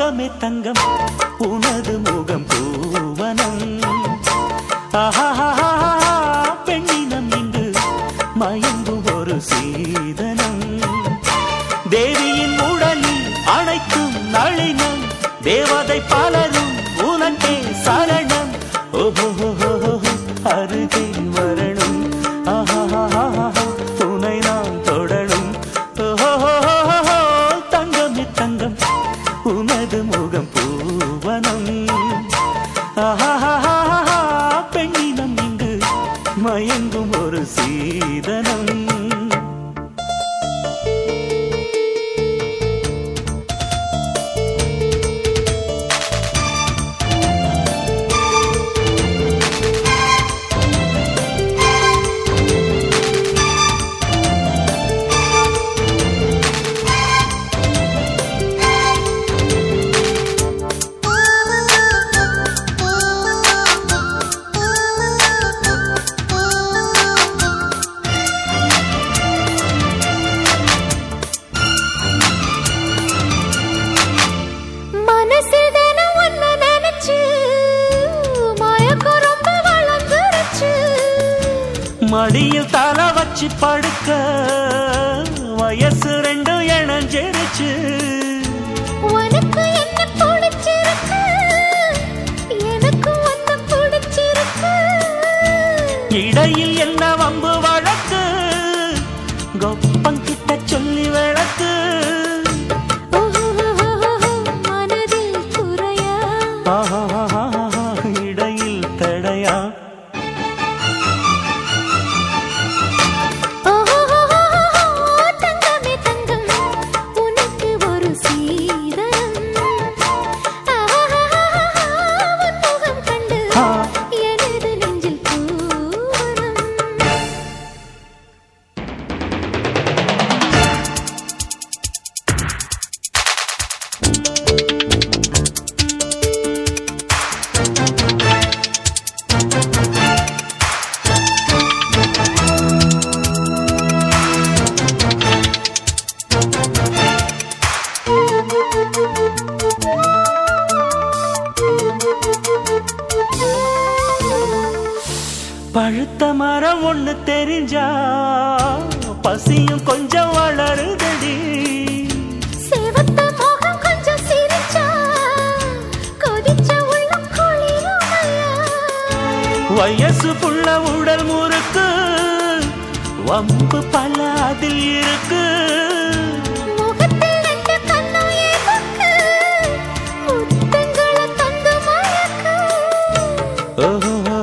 தங்கமே தங்கம் உனது முகம் பூவனம் ஆஹாஹாஹா, பெண்ணினம் இங்கு மயங்கும் ஒரு சீதனம் தேவியின் உடலில் அனைத்தும் நளினம் தேவதை பலரும் உனக்கே சரணம் ஓஹோ அருகே வரணும் ஆஹாஹாஹா, உன்னை நான் தொடரும் ஓஹோ தங்கமே தங்கம் உனது முகம் பூவனம் ஆஹாஹாஹா, பெண்ணினம் இங்கு மயங்கும் ஒரு சீதனம் மனசில் தினம் உன்னை நினைச்சு மயக்கம் ரொம்ப வளர்ந்துருச்சு மடியில் தலை வச்சு படுக்க வயசு ரெண்டும் இணைஞ்சிருச்சு உனக்கு என்ன பிடிச்சிருக்கு எனக்கு ஒன்னு பிடிச்சிருக்கு இடையில் என்ன வம்பு வழக்கு கொப்பங்கிட்ட சொல்லி விளக்கு மனதில் குறையா ஆஹாஹாஹா, இடையில் தடையா தங்கமே தங்கம் உனக்கு ஒரு சீதனம் உன் முகம் கண்டு ஆ. எனது நெஞ்சில் பூவனம் பழுத்த மரம் ஒண்ணு தெரிஞ்சா பசியும் கொஞ்சம் வளருதடி சிவந்த முகம் கொஞ்சம் சிரிச்சா கொதிச்ச உள்ளம் குளிருமையா வயசு புள்ள உடல் முறுக்கு வம்பு பல அதில் இருக்கு முகத்தில் ரெண்டு கண்ணும் எதுக்கு முத்தங்களை தந்து மயக்கு ஓஹோ